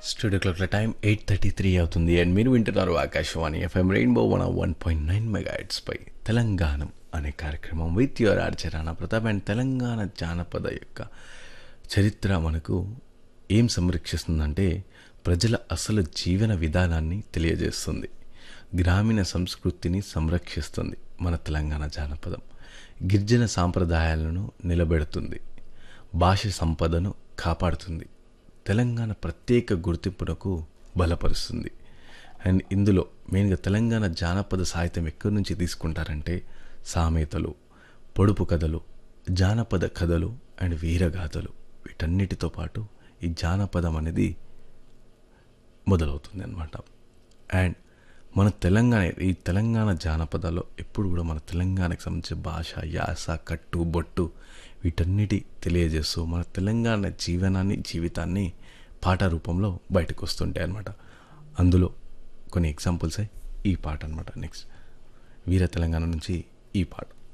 studio క్లాక్ల time eight thirty three అవుతుంది and మీరు వింటున్నారు Akashvani FM rainbow one one point nine పై తెలంగాణం అనే కార్యక్రమం విత్ యువర్ ఆర్చరాణ ప్రతాప్ అండ్ తెలంగాణ జానపద యొక్క చరిత్ర మనకు ఏం సంరక్షిస్తుందంటే ప్రజల అసలు జీవన విధానాన్ని తెలియజేస్తుంది గ్రామీణ సంస్కృతిని సంరక్షిస్తుంది మన తెలంగాణ జానపదం గిరిజన సాంప్రదాయాలను నిలబెడుతుంది భాష సంపదను కాపాడుతుంది తెలంగాణ ప్రత్యేక గుర్తింపునకు బలపరుస్తుంది అండ్ ఇందులో మెయిన్గా తెలంగాణ జానపద సాహిత్యం ఎక్కడి నుంచి తీసుకుంటారంటే సామెతలు పొడుపు కథలు జానపద కథలు అండ్ వీరగాథలు వీటన్నిటితో పాటు ఈ జానపదం అనేది మొదలవుతుంది అనమాట అండ్ మన తెలంగాణ ఈ తెలంగాణ జానపదాల్లో ఎప్పుడు కూడా మన తెలంగాణకు సంబంధించిన భాష యాస కట్టు బొట్టు వీటన్నిటి తెలియజేస్తూ మన తెలంగాణ జీవనాన్ని జీవితాన్ని పాట రూపంలో బయటకు వస్తుంటాయి అనమాట అందులో కొన్ని ఎగ్జాంపుల్సే ఈ పాట అనమాట నెక్స్ట్ వీర తెలంగాణ నుంచి ఈ పాట